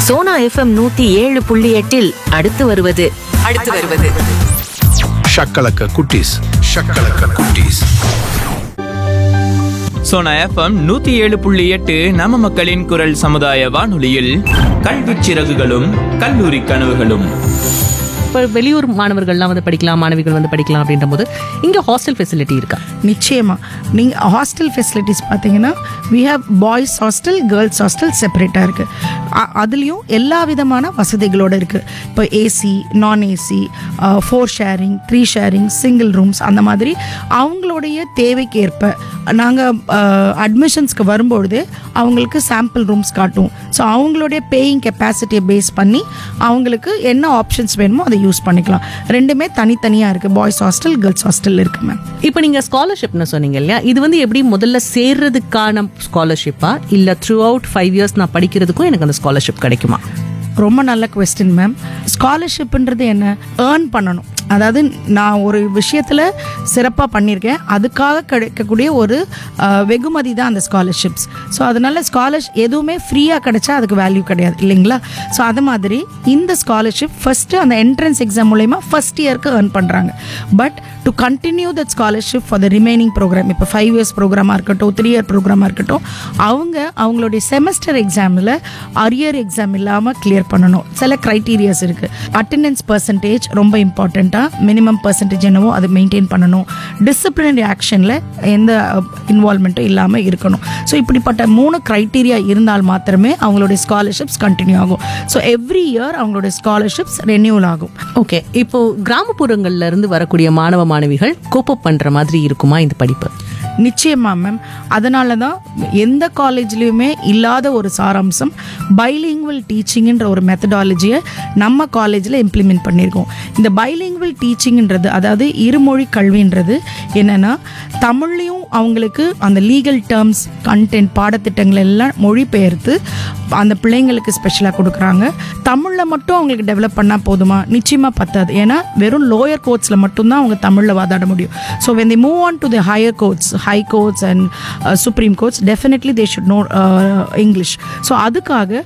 Sona FM நூத்தி ஏழு புள்ளி எட்டில் அடுத்து வருவது அடுத்து வருவது ஷக்கலக்க குட்டீஸ் ஷக்கலக்க குட்டீஸ் சோனா எஃப்எம் நூத்தி ஏழு புள்ளி எட்டு நம்ம மக்களின் குரல் சமுதாய வானொலியில் கல்விச் சிறகுகளும் கல்லூரி கனவுகளும் இப்போ வெளியூர் மாணவர்கள்லாம் வந்து படிக்கலாம் மாணவிகள் வந்து படிக்கலாம் அப்படின்ற போது இங்கே ஹாஸ்டல் ஃபெசிலிட்டி இருக்கா நிச்சயமா நீங்கள் ஹாஸ்டல் ஃபெசிலிட்டிஸ் பார்த்தீங்கன்னா we have boys hostel girls hostel செப்பரேட்டாக இருக்குது அதுலேயும் எல்லா விதமான வசதிகளோடு இருக்குது இப்போ AC non AC four sharing three sharing single rooms அந்த மாதிரி அவங்களுடைய தேவைக்கு ஏற்ப நாங்கள் அட்மிஷன்ஸ்க்கு வரும்பொழுதே அவங்களுக்கு சாம்பிள் ரூம்ஸ் காட்டுவோம் ஸோ அவங்களுடைய பேயிங் கெப்பாசிட்டியை பேஸ் பண்ணி அவங்களுக்கு என்ன ஆப்ஷன்ஸ் வேணுமோ அதை யூஸ் பண்ணிக்கலாம் ரெண்டுமே தனித்தனியாக இருக்குது பாய்ஸ் ஹாஸ்டல் கேர்ள்ஸ் ஹாஸ்டல் இருக்குது மேம் இப்போ நீங்கள் ஸ்காலர்ஷிப்னு சொன்னீங்க இல்லையா இது வந்து எப்படி முதல்ல சேர்றதுக்கான ஸ்காலர்ஷிப்பா இல்லை த்ரூ அவுட் ஃபைவ் இயர்ஸ் நான் படிக்கிறதுக்கும் எனக்கு அந்த ஸ்காலர்ஷிப் கிடைக்குமா ரொம்ப நல்ல கொஸ்டின் மேம் ஸ்காலர்ஷிப்ன்றது என்ன ஏர்ன் பண்ணணும் அதாவது நான் ஒரு விஷயத்தில் சிறப்பாக பண்ணியிருக்கேன் அதுக்காக கிடைக்கக்கூடிய ஒரு அஹ், வெகுமதி தான் அந்த ஸ்காலர்ஷிப்ஸ் ஸோ அதனால ஸ்காலர்ஷ் எதுவுமே ஃப்ரீயாக கிடைச்சா அதுக்கு வேல்யூ கிடையாது இல்லைங்களா ஸோ அது மாதிரி இந்த ஸ்காலர்ஷிப் ஃபஸ்ட்டு அந்த என்ட்ரன்ஸ் எக்ஸாம் மூலயமா ஃபஸ்ட் இயருக்கு ஏர்ன் பண்ணுறாங்க but to continue that scholarship for the remaining program இப்போ ஃபைவ் இயர்ஸ் ப்ரோக்ராமாக இருக்கட்டும் த்ரீ இயர் ப்ரோக்ராமாக இருக்கட்டும் அவங்க அவங்களுடைய செமஸ்டர் எக்ஸாமில் அரியர் எக்ஸாம் இல்லாமல் கிளியர் பண்ணணும் சில க்ரைட்டீரியாஸ் இருக்குது அட்டெண்டன்ஸ் பர்சன்டேஜ் ரொம்ப இம்பார்ட்டண்ட்டாக மினிமம் பர்சன்டேஜ் என்னவோ அதை மெயின்டைன் பண்ணணும் டிசிப்ளினரி ஆக்ஷனில் எந்த இன்வால்மெண்ட்டும் இல்லாமல் இருக்கணும் ஸோ இப்படிப்பட்ட மூணு க்ரைட்டீரியா இருந்தால் மாத்திரமே அவங்களுடைய ஸ்காலர்ஷிப்ஸ் கண்டினியூ ஆகும் ஸோ எவ்ரி இயர் அவங்களுடைய ஸ்காலர்ஷிப்ஸ் ரெனியூல் ஆகும் ஓகே இப்போ கிராமப்புறங்கள்ல இருந்து வரக்கூடிய மாணவ மாணவிகள் கோப்பப் பண்ற மாதிரி இருக்குமா இந்த படிப்பு நிச்சயமா மேம் அதனால தான் எந்த காலேஜ்லேயுமே இல்லாத ஒரு சாராம்சம் பைலிங்குவல் டீச்சிங்ன்ற ஒரு மெத்தடாலஜியை நம்ம காலேஜில் இம்ப்ளிமெண்ட் பண்ணியிருக்கோம் இந்த பைலிங்குவல் டீச்சிங்ன்றது அதாவது இருமொழி கல்வின்றது என்னென்னா தமிழ்லையும் அவங்களுக்கு அந்த லீகல் டேர்ம்ஸ் கண்டென்ட் பாடத்திட்டங்கள் எல்லாம் மொழிபெயர்த்து அந்த பிள்ளைங்களுக்கு ஸ்பெஷலாக கொடுக்குறாங்க தமிழில் மட்டும் அவங்களுக்கு டெவலப் பண்ணால் போதுமா நிச்சயமாக பத்தாது ஏன்னா வெறும் லோயர் கோர்ட்ஸில் மட்டும்தான் அவங்க தமிழில் வாதாட முடியும் so when the move on to the higher courts high courts and supreme courts definitely they should know English so அதுக்காக